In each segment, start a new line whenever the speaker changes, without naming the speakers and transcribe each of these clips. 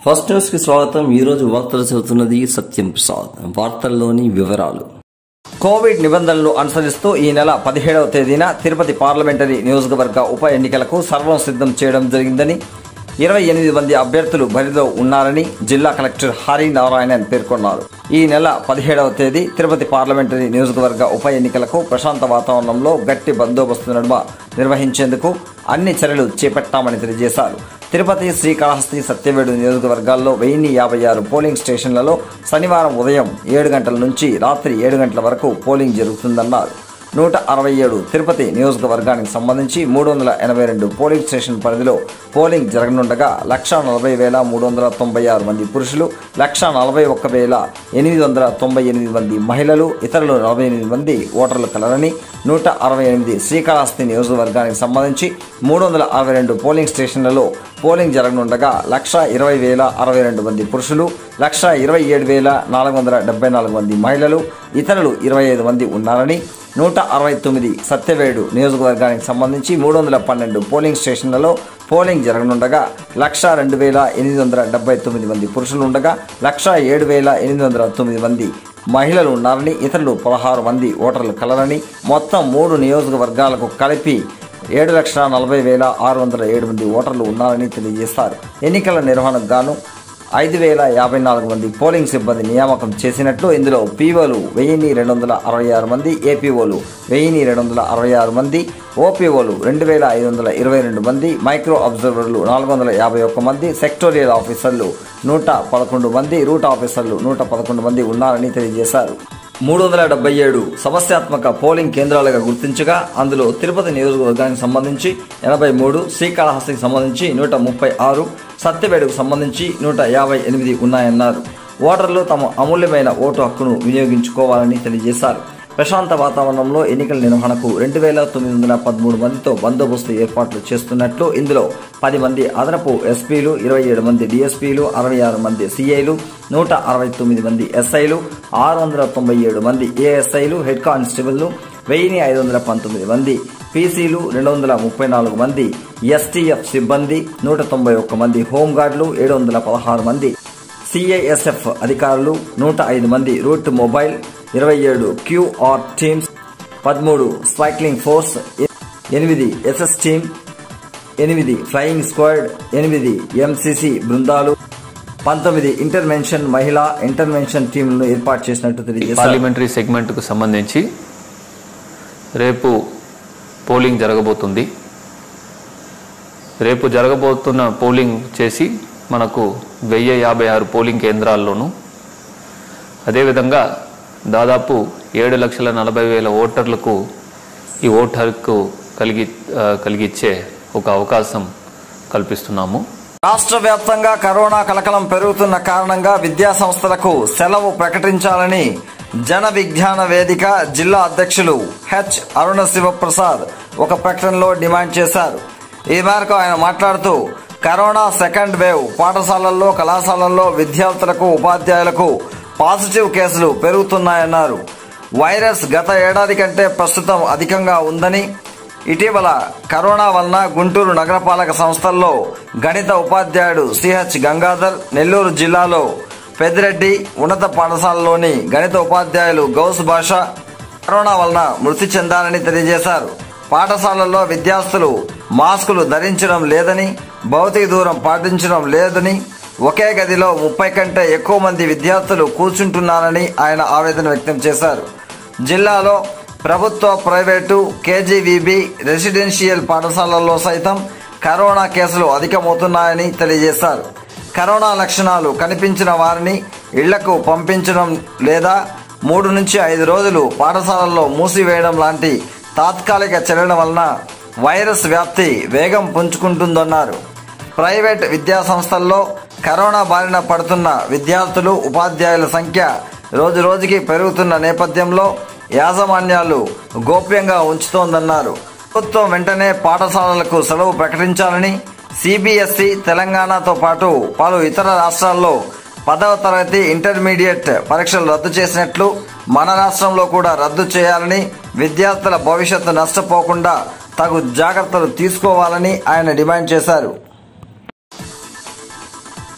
first news కి స్వాగతం ఈ రోజు వార్తలు చదువుతున్నది సత్యం ప్రసాద్ వార్తల్లోని వివరాలు కోవిడ్ నిబంధనలు అనుసరిస్తూ ఈ నెల పదిహేడవ తేదీన తిరుపతి పార్లమెంటరీ నియోజకవర్గ ఉప ఎన్నికలకు సర్వం సిద్ధం చేయడం జరిగిందని ఇరవై ఎనిమిది మంది అభ్యర్థులు బరిలో ఉన్నారని జిల్లా కలెక్టర్ హరినారాయణన్ పేర్కొన్నారు ఈ నెల పదిహేడవ తేదీ తిరుపతి పార్లమెంటరీ నియోజకవర్గ ఉప ఎన్నికలకు ప్రశాంత వాతావరణంలో గట్టి బందోబస్తు నడుమ నిర్వహించేందుకు అన్ని చర్యలు చేపట్టామని తెలియజేశారు తిరుపతి శ్రీకాళహస్తి సత్యవేడు నియోజకవర్గాల్లో వెయ్యి యాభై ఆరు పోలింగ్ స్టేషన్లలో శనివారం ఉదయం ఏడు గంటల నుంచి రాత్రి ఏడు గంటల వరకు పోలింగ్ జరుగుతుందన్నారు నూట అరవై ఏడు తిరుపతి నియోజకవర్గానికి సంబంధించి మూడు వందల ఎనభై రెండు పోలింగ్ స్టేషన్ పరిధిలో పోలింగ్ జరగనుండగా లక్ష నలభై వేల మూడు వందల తొంభై ఆరు మంది పురుషులు లక్ష నలభై ఒక్క వేల ఎనిమిది వందల తొంభై ఎనిమిది మంది మహిళలు ఇతరులు నలభై ఎనిమిది మంది ఓటర్లు కలరని నూట అరవై ఎనిమిది శ్రీకాళహస్తి నియోజకవర్గానికి సంబంధించి మూడు వందల అరవై రెండు పోలింగ్ స్టేషన్లలో పోలింగ్ జరగనుండగా లక్ష ఇరవై వేల అరవై రెండు మంది పురుషులు లక్ష ఇరవై ఏడు వేల నాలుగు వందల డెబ్బై నాలుగు మంది మహిళలు ఇతరులు ఇరవై ఐదు మంది ఉన్నారని నూట అరవై తొమ్మిది సత్యవేడు నియోజకవర్గానికి సంబంధించి మూడు వందల పన్నెండు పోలింగ్ స్టేషన్లలో పోలింగ్ జరగనుండగా లక్ష రెండు వేల ఎనిమిది వందల డెబ్బై తొమ్మిది మంది పురుషులు ఉండగా లక్ష ఏడు వేల ఎనిమిది వందల తొమ్మిది మంది మహిళలు ఉన్నారని ఇతరులు పదహారు మంది ఓటర్లు కలరని మొత్తం మూడు నియోజకవర్గాలకు కలిపి ఏడు లక్షల నలభై వేల ఆరు వందల ఏడు మంది ఓటర్లు ఉన్నారని తెలియజేస్తారు ఎన్నికల నిర్వహణకు గాను ఐదు వేల యాభై నాలుగు మంది పోలింగ్ సిబ్బంది నియామకం చేసినట్లు ఇందులో పీఓలు వెయ్యిన్ని రెండు వందల అరవై ఆరు మంది ఏపీఓలు వెయ్యిన్ని రెండు వందల అరవై ఆరు మంది ఓపీఓలు రెండు వేల ఐదు వందల ఇరవై రెండు మంది మైక్రో అబ్జర్వర్లు నాలుగు వందల యాభై ఒక్క మంది సెక్టోరియల్ ఆఫీసర్లు నూట పదకొండు మంది రూట్ ఆఫీసర్లు నూట పదకొండు మంది ఉన్నారని తెలియజేశారు మూడు వందల డెబ్బై ఏడు సమస్యాత్మక పోలింగ్ కేంద్రాలుగా గుర్తించగా అందులో తిరుపతి నియోజకవర్గానికి సంబంధించి ఎనభై మూడు శ్రీకాళహస్తికి సంబంధించి నూట ముప్పై ఆరు సత్యవేడుకు సంబంధించి నూట యాభై ఎనిమిది ఉన్నాయన్నారు ఓటర్లు తమ అమూల్యమైన ఓటు హక్కును వినియోగించుకోవాలని తెలియజేశారు ప్రశాంత వాతావరణంలో ఎన్నికల నిర్వహణకు రెండు వేల తొమ్మిది వందల పదమూడు మందితో బందోబస్తు ఏర్పాట్లు చేస్తున్నట్లు ఇందులో పది మంది అదనపు ఎస్పీలు ఇరవై ఏడు మంది డిఎస్పీలు అరవై ఆరు మంది సిఐలు నూట అరవై తొమ్మిది మంది ఎస్ఐలు ఆరు వందల తొంభై ఏడు మంది ఏఎస్ఐలు హెడ్ కానిస్టేబుల్ను వెయ్యి ఐదు వందల పంతొమ్మిది మంది పీసీలు రెండు వందల ముప్పై నాలుగు మంది ఎస్టీఎఫ్ సిబ్బంది నూట తొంభై ఒక్క మంది హోంగార్డులు ఏడు వందల పదహారు మంది సిఐఎస్ఎఫ్ అధికారులు నూట ఐదు మంది రూట్ మొబైల్ ఇరవై ఏడు క్యూఆర్ టీమ్స్ పదమూడు స్పైక్లింగ్ ఫోర్స్ ఎనిమిది ఎస్ఎస్ టీమ్ ఎనిమిది ఫ్లయింగ్ స్క్వాడ్ ఎనిమిది ఎంసీసీ బృందాలు పంతొమ్మిది ఇంటర్వెన్షన్ మహిళా ఇంటర్వెన్షన్ టీంలను ఏర్పాటు చేసినట్టు తెలియజేశారు
పార్లమెంటరీ సెగ్మెంట్కు సంబంధించి రేపు పోలింగ్ జరగబోతుంది రేపు జరగబోతున్న పోలింగ్ చేసి మనకు వెయ్యి యాభై ఆరు పోలింగ్ కేంద్రాల్లోనూ అదేవిధంగా దాదాపు ఏడు లక్షల నలభై వేల ఓటర్లకు ఈ ఓటు హక్కు కలిగి ఆ, కలిగిచ్చే ఒక అవకాశం కల్పిస్తున్నాము
రాష్ట్ర వ్యాప్తంగా కరోనా కలకలం పెరుగుతున్న కారణంగా విద్యా సంస్థలకు సెలవు ప్రకటించాలని జన విజ్ఞాన వేదిక జిల్లా అధ్యక్షులు హెచ్ అరుణ శివప్రసాద్ ఒక ప్రకటనలో డిమాండ్ చేశారు ఈ మేరకు ఆయన మాట్లాడుతూ కరోనా సెకండ్ వేవ్ పాఠశాలల్లో కళాశాలల్లో విద్యార్థులకు ఉపాధ్యాయులకు పాజిటివ్ కేసులు పెరుగుతున్నాయన్నారు వైరస్ గత ఏడాది కంటే ప్రస్తుతం అధికంగా ఉందని ఇటీవల కరోనా వలన గుంటూరు నగరపాలక సంస్థల్లో గణిత ఉపాధ్యాయుడు సిహెచ్ గంగాధర్ నెల్లూరు జిల్లాలో పెద్దిరెడ్డి ఉన్నత పాఠశాలలోని గణిత ఉపాధ్యాయులు గౌస్ భాష కరోనా వలన మృతి చెందారని తెలియజేశారు పాఠశాలల్లో విద్యార్థులు మాస్కులు ధరించడం లేదని భౌతిక దూరం పాటించడం లేదని ఒకే గదిలో ముప్పై కంటే ఎక్కువ మంది విద్యార్థులు కూర్చుంటున్నారని ఆయన ఆవేదన వ్యక్తం చేశారు జిల్లాలో ప్రభుత్వ ప్రైవేటు కేజీవీబీ రెసిడెన్షియల్ పాఠశాలల్లో సైతం కరోనా కేసులు అధికమవుతున్నాయని తెలియజేశారు కరోనా లక్షణాలు కనిపించిన వారిని ఇళ్లకు పంపించడం లేదా మూడు నుంచి ఐదు రోజులు పాఠశాలల్లో మూసివేయడం లాంటి తాత్కాలిక చర్యల వలన వైరస్ వ్యాప్తి వేగం పుంజుకుంటుందన్నారు ప్రైవేట్ విద్యా సంస్థల్లో కరోనా బారిన పడుతున్న విద్యార్థులు ఉపాధ్యాయుల సంఖ్య రోజు రోజుకి పెరుగుతున్న నేపథ్యంలో యాజమాన్యాలు గోప్యంగా ఉంచుతోందన్నారు ప్రభుత్వం వెంటనే పాఠశాలలకు సెలవు ప్రకటించాలని సిబిఎస్ఈ తెలంగాణతో పాటు పలు ఇతర రాష్ట్రాల్లో పదవ తరగతి ఇంటర్మీడియట్ పరీక్షలు రద్దు చేసినట్లు మన రాష్ట్రంలో కూడా రద్దు చేయాలని విద్యార్థుల భవిష్యత్తు నష్టపోకుండా తగు జాగ్రత్తలు తీసుకోవాలని ఆయన డిమాండ్ చేశారు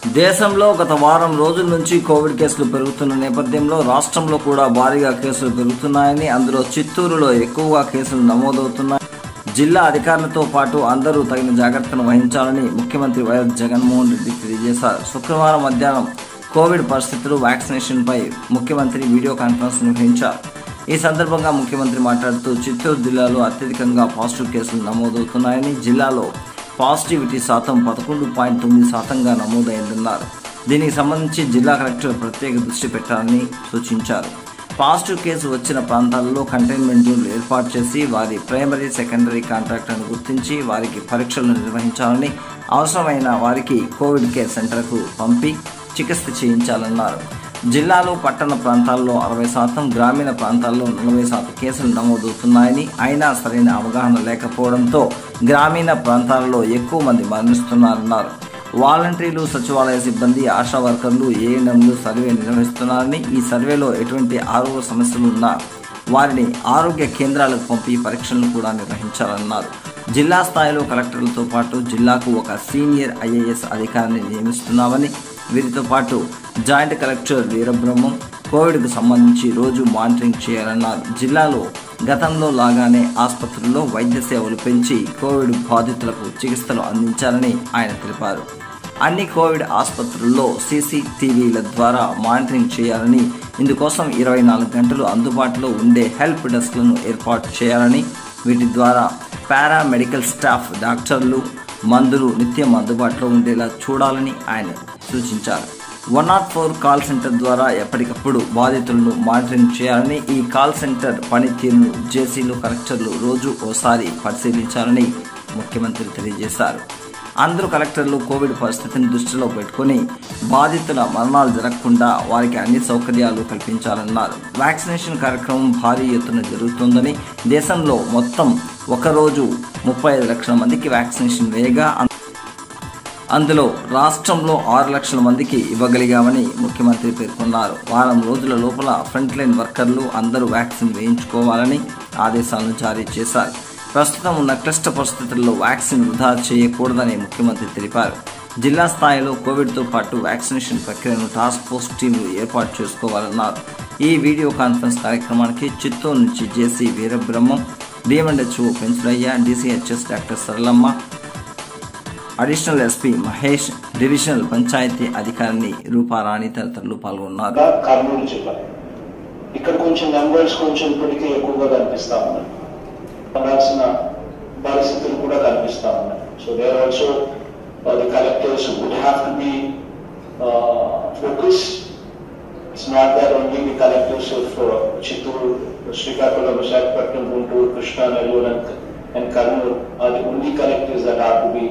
దేశంలో గత వారం రోజుల నుంచి కోవిడ్ కేసులు పెరుగుతున్న నేపథ్యంలో రాష్ట్రంలో కూడా భారీగా కేసులు పెరుగుతున్నాయని అందులో చిత్తూరులో ఎక్కువగా కేసులు నమోదవుతున్నాయి జిల్లా అధికారులతో పాటు అందరూ తగిన జాగ్రత్తలు వహించాలని ముఖ్యమంత్రి వైఎస్ జగన్మోహన్ రెడ్డి తెలియజేశారు శుక్రవారం మధ్యాహ్నం కోవిడ్ పరిస్థితులు వ్యాక్సినేషన్ పై ముఖ్యమంత్రి వీడియో కాన్ఫరెన్స్ నిర్వహించారు ఈ సందర్భంగా ముఖ్యమంత్రి మాట్లాడుతూ చిత్తూరు జిల్లాలో అత్యధికంగా పాజిటివ్ కేసులు నమోదవుతున్నాయని జిల్లాలో పాజిటివిటీ శాతం పదకొండు పాయింట్ తొమ్మిది శాతంగా నమోదైందన్నారు దీనికి సంబంధించి జిల్లా కలెక్టర్ ప్రత్యేక దృష్టి పెట్టాలని సూచించారు పాజిటివ్ కేసు వచ్చిన ప్రాంతాల్లో కంటైన్మెంట్ జోన్లు ఏర్పాటు చేసి వారి ప్రైమరీ సెకండరీ కాంట్రాక్టర్ను గుర్తించి వారికి పరీక్షలు నిర్వహించాలని అవసరమైన వారికి కోవిడ్ కేర్ సెంటర్కు పంపి చికిత్స చేయించాలన్నారు జిల్లాలో పట్టణ ప్రాంతాల్లో అరవై శాతం గ్రామీణ ప్రాంతాల్లో నలభై శాతం కేసులు నమోదవుతున్నాయని అయినా సరైన అవగాహన లేకపోవడంతో గ్రామీణ ప్రాంతాల్లో ఎక్కువ మంది మరణిస్తున్నారన్నారు వాలంటీర్లు సచివాలయ సిబ్బంది ఆశా వర్కర్లు ఏఎన్ఎంలు సర్వే నిర్వహిస్తున్నారని ఈ సర్వేలో ఎటువంటి ఆరోగ్య సమస్యలు ఉన్నా వారిని ఆరోగ్య కేంద్రాలకు పంపి పరీక్షలను కూడా నిర్వహించాలన్నారు జిల్లా స్థాయిలో కలెక్టర్లతో పాటు జిల్లాకు ఒక సీనియర్ ఐఏఎస్ అధికారిని నియమిస్తున్నామని వీరితో పాటు జాయింట్ కలెక్టర్ వీరబ్రహ్మం కోవిడ్కు సంబంధించి రోజు మానిటరింగ్ చేయాలన్నారు జిల్లాలో గతంలో లాగానే ఆసుపత్రుల్లో వైద్య సేవలు పెంచి కోవిడ్ బాధితులకు చికిత్సలు అందించాలని ఆయన తెలిపారు అన్ని కోవిడ్ ఆసుపత్రుల్లో సీసీటీవీల ద్వారా మానిటరింగ్ చేయాలని ఇందుకోసం ఇరవై నాలుగు గంటలు అందుబాటులో ఉండే హెల్ప్ డెస్క్లను ఏర్పాటు చేయాలని వీటి ద్వారా పారామెడికల్ స్టాఫ్ డాక్టర్లు మందులు నిత్యం అందుబాటులో ఉండేలా చూడాలని ఆయన సూచించారు one nought four call centre ద్వారా ఎప్పటికప్పుడు బాధితులను మానిటరింగ్ చేయాలని ఈ కాల్ సెంటర్ పనితీరును జేసీలు కలెక్టర్లు రోజు ఓసారి పరిశీలించాలని ముఖ్యమంత్రి తెలియజేశారు అందరూ కలెక్టర్లు కోవిడ్ పరిస్థితిని దృష్టిలో పెట్టుకుని బాధితుల మరణాలు జరగకుండా వారికి అన్ని సౌకర్యాలు కల్పించాలన్నారు వ్యాక్సినేషన్ కార్యక్రమం భారీ ఎత్తున జరుగుతోందని దేశంలో మొత్తం ఒకరోజు ముప్పై ఐదు లక్షల మందికి వ్యాక్సినేషన్ వేయగా అందులో రాష్ట్రంలో ఆరు లక్షల మందికి ఇవ్వగలిగామని ముఖ్యమంత్రి పేర్కొన్నారు వారం రోజుల లోపల ఫ్రంట్ లైన్ వర్కర్లు అందరూ వ్యాక్సిన్ వేయించుకోవాలని ఆదేశాలను జారీ చేశారు ప్రస్తుతం ఉన్న క్లిష్ట పరిస్థితుల్లో వ్యాక్సిన్ వృధా చేయకూడదని ముఖ్యమంత్రి తెలిపారు జిల్లా స్థాయిలో కోవిడ్తో పాటు వ్యాక్సినేషన్ ప్రక్రియను టాస్క్ ఫోర్స్ టీంలు ఏర్పాటు చేసుకోవాలన్నారు ఈ వీడియో కాన్ఫరెన్స్ కార్యక్రమానికి చిత్తూరు నుంచి JC Veerabrahmam DMHO Penchulaiah DCHS doctor Saralamma additional SP Mahesh divisional panchayat అధికారిని రూపారాణి తదితరులు పాల్గొన్నారు
ఇంకా కర్నూలు జిల్లా ఇక్కడ కొంచెం నెంబర్స్ కొంచెం ఇప్పటికే ఎక్కువగా కనిపిస్తా ఉన్నాయి ఉండాల్సిన పరిస్థితులు కూడా కనిపిస్తా ఉన్నాయి so there also the collectors would have to be focus it's not that only the collectors of Chittoor Srikakulam Visakhapatnam Guntur Krishna Nellore and Kurnool are the only collectors that have to be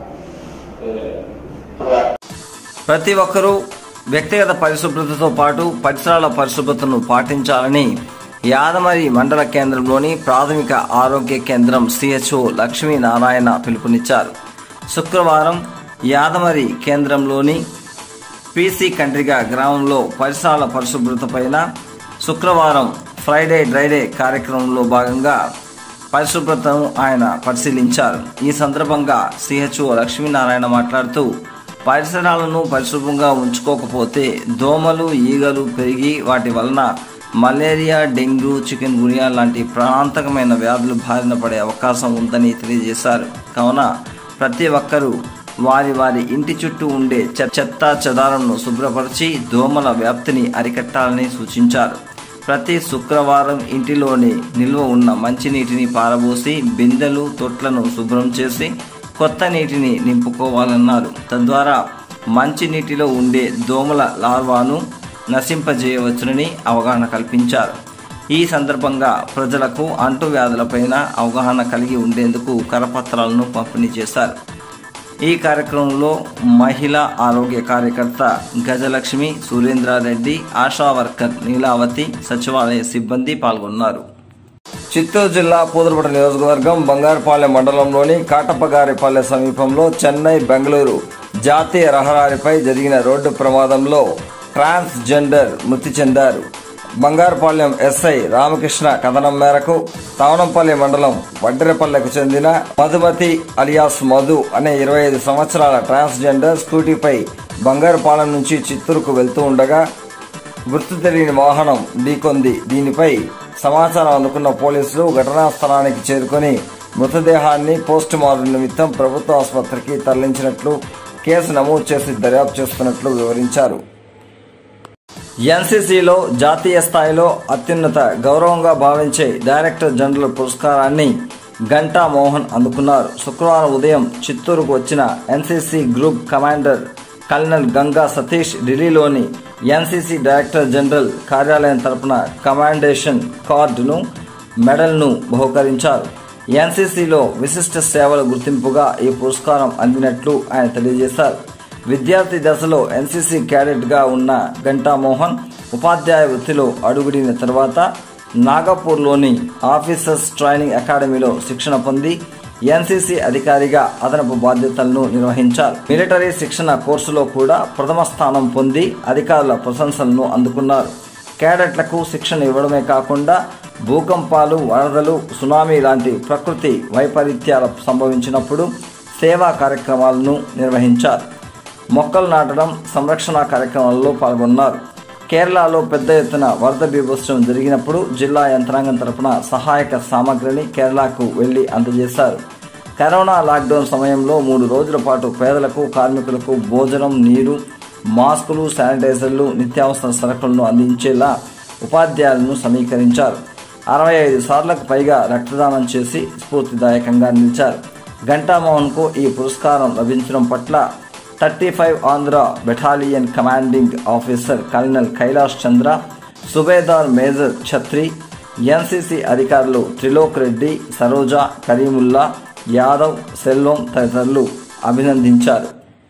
proactive
ప్రతి ఒక్కరూ వ్యక్తిగత పరిశుభ్రతతో పాటు పరిసరాల పరిశుభ్రతను పాటించాలని యాదమరి మండల కేంద్రంలోని ప్రాథమిక ఆరోగ్య కేంద్రం సిహెచ్ఓ లక్ష్మీనారాయణ పిలుపునిచ్చారు శుక్రవారం యాదమరి కేంద్రంలోని పీసీ కండ్రిగా గ్రామంలో పరిసరాల పరిశుభ్రత పైన శుక్రవారం ఫ్రైడే డ్రైడే కార్యక్రమంలో భాగంగా పరిశుభ్రతను ఆయన పరిశీలించారు ఈ సందర్భంగా సిహెచ్ఓ లక్ష్మీనారాయణ మాట్లాడుతూ పరిసరాలను పరిశుభ్రంగా ఉంచుకోకపోతే దోమలు ఈగలు పెరిగి వాటి వలన మలేరియా డెంగ్యూ చికెన్ గునియా లాంటి ప్రాణాంతకమైన వ్యాధులు బారిన పడే అవకాశం ఉందని తెలియజేశారు కావున ప్రతి ఒక్కరూ వారి వారి ఇంటి చుట్టూ ఉండే చె- చెత్త చెదారంను శుభ్రపరిచి దోమల వ్యాప్తిని అరికట్టాలని సూచించారు ప్రతి శుక్రవారం ఇంటిలోని నిల్వ ఉన్న మంచినీటిని పారబోసి బిందెలు తొట్లను శుభ్రం చేసి కొత్త నీటిని నింపుకోవాలన్నారు తద్వారా మంచినీటిలో ఉండే దోమల లార్వాను నశింపజేయవచ్చునని అవగాహన కల్పించారు ఈ సందర్భంగా ప్రజలకు అంటువ్యాధులపైన అవగాహన కలిగి ఉండేందుకు కరపత్రాలను పంపిణీ చేశారు ఈ కార్యక్రమంలో మహిళా ఆరోగ్య కార్యకర్త గజలక్ష్మి సురేంద్రారెడ్డి ఆశా వర్కర్ నీలావతి సచివాలయ సిబ్బంది పాల్గొన్నారు చిత్తూరు జిల్లా పూదరపట నియోజకవర్గం బంగారుపాలెం మండలంలోని కాటప్పగారిపల్లె సమీపంలో చెన్నై బెంగళూరు జాతీయ రహదారిపై జరిగిన రోడ్డు ప్రమాదంలో ట్రాన్స్ జెండర్ మృతి చెందారు బంగారుపాలెం ఎస్ఐ రామకృష్ణ కథనం మేరకు తవనంపల్లి మండలం వడ్డెరపల్లెకు చెందిన మధుమతి అలియాస్ మధు అనే ఇరవై ఐదు సంవత్సరాల ట్రాన్స్జెండర్ స్కూటీపై బంగారుపాలెం నుంచి చిత్తూరుకు వెళ్తూ ఉండగా గుర్తు తెలియని వాహనం ఢీకొంది దీనిపై సమాచారం అందుకున్న పోలీసులు ఘటనా స్థలానికి చేరుకొని మృతదేహాన్ని పోస్టు మార్టం నిమిత్తం ప్రభుత్వ ఆసుపత్రికి తరలించినట్లు కేసు నమోదు చేసి దర్యాప్తు చేస్తున్నట్లు వివరించారు ఎన్సీసీలో జాతీయ స్థాయిలో అత్యున్నత గౌరవంగా భావించే డైరెక్టర్ జనరల్ పురస్కారాన్ని గంటా మోహన్ అందుకున్నారు శుక్రవారం ఉదయం చిత్తూరుకు వచ్చిన NCC group commander colonel Ganga Satish ఢిల్లీలోని ఎన్సీసీ డైరెక్టర్ జనరల్ కార్యాలయం తరపున కమాండేషన్ కార్డును మెడల్ను బహుకరించారు ఎన్సీసీలో విశిష్ట సేవల గుర్తింపుగా ఈ పురస్కారం అందినట్లు ఆయన తెలియజేశారు విద్యార్థి దశలో ఎన్సీసీ క్యాడెట్గా ఉన్న గంటా మోహన్ ఉపాధ్యాయ వృత్తిలో అడుగుడిన తర్వాత నాగపూర్లోని ఆఫీసర్స్ ట్రైనింగ్ అకాడమీలో శిక్షణ పొంది ఎన్సీసీ అధికారిగా అదనపు బాధ్యతలను నిర్వహించారు మిలిటరీ శిక్షణ కోర్సులో కూడా ప్రథమ స్థానం పొంది అధికారుల ప్రశంసలను అందుకున్నారు క్యాడెట్లకు శిక్షణ ఇవ్వడమే కాకుండా భూకంపాలు వరదలు సునామీ లాంటి ప్రకృతి వైపరీత్యాలు సంభవించినప్పుడు సేవా కార్యక్రమాలను నిర్వహించారు మొక్కలు నాటడం సంరక్షణ కార్యక్రమాల్లో పాల్గొన్నారు కేరళలో పెద్ద ఎత్తున వరద బీభత్సం జరిగినప్పుడు జిల్లా యంత్రాంగం తరపున సహాయక సామగ్రిని కేరళకు వెళ్లి అందజేశారు కరోనా లాక్డౌన్ సమయంలో మూడు రోజుల పాటు పేదలకు కార్మికులకు భోజనం నీరు మాస్కులు శానిటైజర్లు నిత్యావసర సరకులను అందించేలా ఉపాధ్యాయులను సమీకరించారు అరవై ఐదు సార్లకు పైగా రక్తదానం చేసి స్ఫూర్తిదాయకంగా నిలిచారు ఘంటామోహన్కు ఈ పురస్కారం లభించడం పట్ల thirty five Andhra battalion commanding officer colonel Kailash Chandra subedar major Chhatri NCC అధికారులు త్రిలోక్ రెడ్డి సరోజ కరీముల్లా యాదవ్ సెల్వం తదితరులు అభినందించారు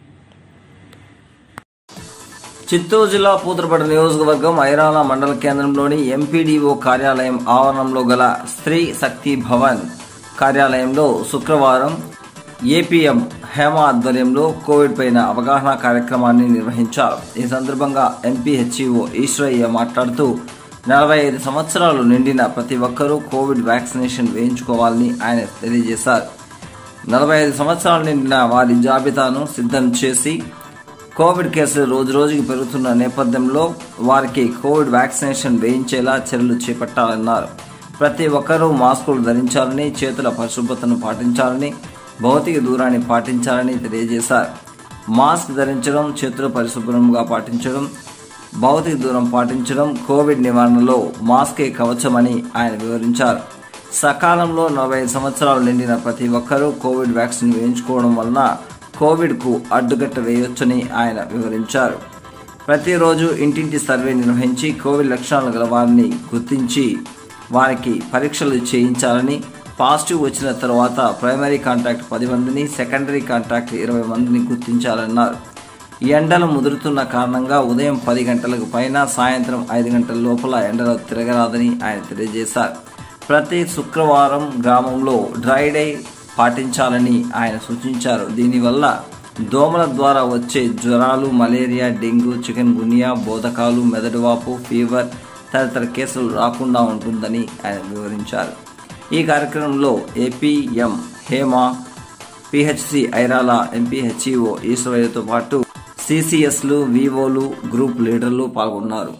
చిత్తూరు జిల్లా పూతరపేట నియోజకవర్గం ఐరాల మండల కేంద్రంలోని ఎంపీడీఓ కార్యాలయం ఆవరణంలో గల స్త్రీ శక్తి భవన్ కార్యాలయంలో శుక్రవారం ఏపీఎం హేమ ఆధ్వర్యంలో కోవిడ్ పైన అవగాహన కార్యక్రమాన్ని నిర్వహించారు ఈ సందర్భంగా ఎంపీ హెచ్ఈఓ ఈశ్వరయ్య మాట్లాడుతూ నలభై ఐదు సంవత్సరాలు నిండిన ప్రతి ఒక్కరూ కోవిడ్ వ్యాక్సినేషన్ వేయించుకోవాలని ఆయన తెలియజేశారు నలభై ఐదు సంవత్సరాలు నిండిన వారి జాబితాను సిద్ధం చేసి కోవిడ్ కేసులు రోజు రోజుకి పెరుగుతున్న నేపథ్యంలో వారికి కోవిడ్ వ్యాక్సినేషన్ వేయించేలా చర్యలు చేపట్టాలన్నారు ప్రతి ఒక్కరూ మాస్కులు ధరించాలని చేతుల పరిశుభ్రతను పాటించాలని భౌతిక దూరాన్ని పాటించాలని తెలియజేశారు మాస్క్ ధరించడం చేతులు పరిశుభ్రంగా పాటించడం భౌతిక దూరం పాటించడం కోవిడ్ నివారణలో మాస్కే కవచమని ఆయన వివరించారు సకాలంలో నలభై సంవత్సరాలు నిండిన ప్రతి ఒక్కరూ కోవిడ్ వ్యాక్సిన్ వేయించుకోవడం వలన కోవిడ్కు అడ్డుకట్ట వేయొచ్చని ఆయన వివరించారు ప్రతిరోజు ఇంటింటి సర్వే నిర్వహించి కోవిడ్ లక్షణాలు గల వారిని గుర్తించి వారికి పరీక్షలు చేయించాలని పాజిటివ్ వచ్చిన తర్వాత ప్రైమరీ కాంటాక్ట్ పది మందిని సెకండరీ కాంటాక్ట్ ఇరవై మందిని గుర్తించాలన్నారు ఎండలు ముదురుతున్న కారణంగా ఉదయం పది గంటలకు పైన సాయంత్రం ఐదు గంటల లోపల ఎండలో తిరగరాదని ఆయన తెలియజేశారు ప్రతి శుక్రవారం గ్రామంలో డ్రై డే పాటించాలని ఆయన సూచించారు దీనివల్ల దోమల ద్వారా వచ్చే జ్వరాలు మలేరియా డెంగ్యూ చికెన్ గునియా బోధకాలు మెదడువాపు ఫీవర్ తదితర కేసులు రాకుండా ఉంటుందని ఆయన వివరించారు ఈ కార్యక్రమంలో APM Hema PHC Irala MP HEO ఈశ్వరయ్యతో పాటు సిసిఎస్లు వివోలు గ్రూప్ లీడర్లు పాల్గొన్నారు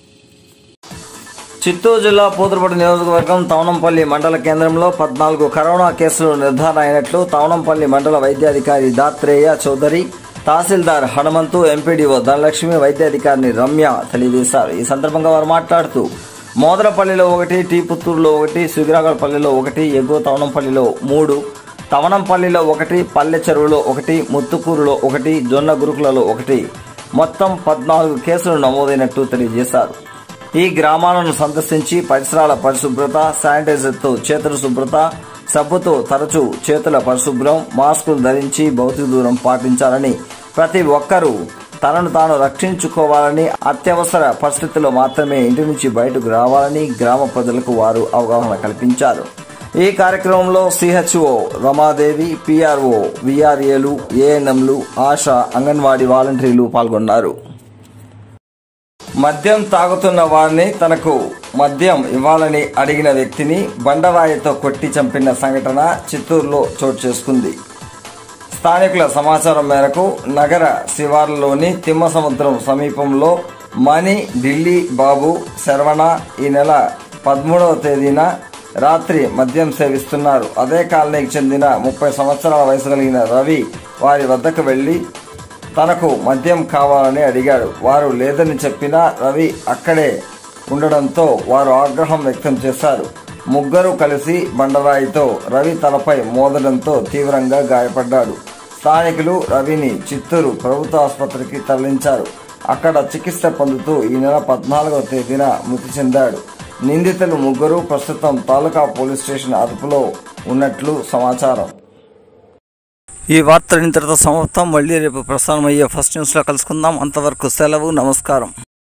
చిత్తూరు జిల్లా పూతరపట్టు నియోజకవర్గం తవనంపల్లి మండల కేంద్రంలో పద్నాలుగు కరోనా కేసులు నిర్ధారణ అయినట్లు తవనంపల్లి మండల వైద్యాధికారి దాత్రేయ చౌదరి తహసీల్దార్ హనుమంతు ఎంపీడీఓ ధనలక్ష్మి వైద్యాధికారిని రమ్య తెలియజేశారు ఈ సందర్భంగా వారు మాట్లాడుతూ మోదరపల్లిలో ఒకటి టీ పుత్తూరులో ఒకటి సుగిరాగడపల్లిలో ఒకటి ఎగువ తవనంపల్లిలో మూడు తవనంపల్లిలో ఒకటి పల్లె చెరువులో ఒకటి ముత్తుకూరులో ఒకటి జొన్న గురుకులలో ఒకటి మొత్తం పద్నాలుగు కేసులు నమోదైనట్టు తెలియజేశారు ఈ గ్రామాలను సందర్శించి పరిసరాల పరిశుభ్రత శానిటైజర్తో చేతుల శుభ్రత సబ్బుతో తరచూ చేతుల పరిశుభ్రం మాస్కులు ధరించి భౌతిక దూరం పాటించాలని ప్రతి ఒక్కరూ తనను తాను రక్షించుకోవాలని అత్యవసర పరిస్థితుల్లో మాత్రమే ఇంటి నుంచి బయటకు రావాలని గ్రామ ప్రజలకు వారు అవగాహన కల్పించారు ఈ కార్యక్రమంలో సిహెచ్ఓ రమాదేవి పిఆర్ఓ విఆర్ఏలు ఏఎన్ఎంలు ఆశా అంగన్వాడీ వాలంటీర్లు పాల్గొన్నారు మద్యం తాగుతున్న వారిని తనకు మద్యం ఇవ్వాలని అడిగిన వ్యక్తిని బండరాయితో కొట్టి చంపిన సంఘటన చిత్తూరులో చోటు చేసుకుంది స్థానికుల సమాచారం మేరకు నగర శివార్లలోని తిమ్మసముద్రం సమీపంలో మణి ఢిల్లీ బాబు శరవణ ఈ నెల పదమూడవ తేదీన రాత్రి మద్యం సేవిస్తున్నారు అదే కాలనీకి చెందిన ముప్పై సంవత్సరాల వయసు కలిగిన రవి వారి వద్దకు వెళ్లి తనకు మద్యం కావాలని అడిగాడు వారు లేదని చెప్పినా రవి అక్కడే ఉండడంతో వారు ఆగ్రహం వ్యక్తం చేశారు ముగ్గురు కలిసి బండరాయితో రవి తలపై మోదడంతో తీవ్రంగా గాయపడ్డాడు స్థానికులు రవిని చిత్తూరు ప్రభుత్వ ఆసుపత్రికి తరలించారు అక్కడ చికిత్స పొందుతూ ఈ నెల పద్నాలుగవ తేదీన మృతి చెందాడు నిందితులు ముగ్గురు ప్రస్తుతం తాలూకా పోలీస్ స్టేషన్ అదుపులో ఉన్నట్లు సమాచారం ఈ వార్త ఇంతటితో సమాప్తం మళ్ళీ రేపు ప్రసారం అయ్యే ఫస్ట్ న్యూస్లో కలుసుకుందాం అంతవరకు సెలవు నమస్కారం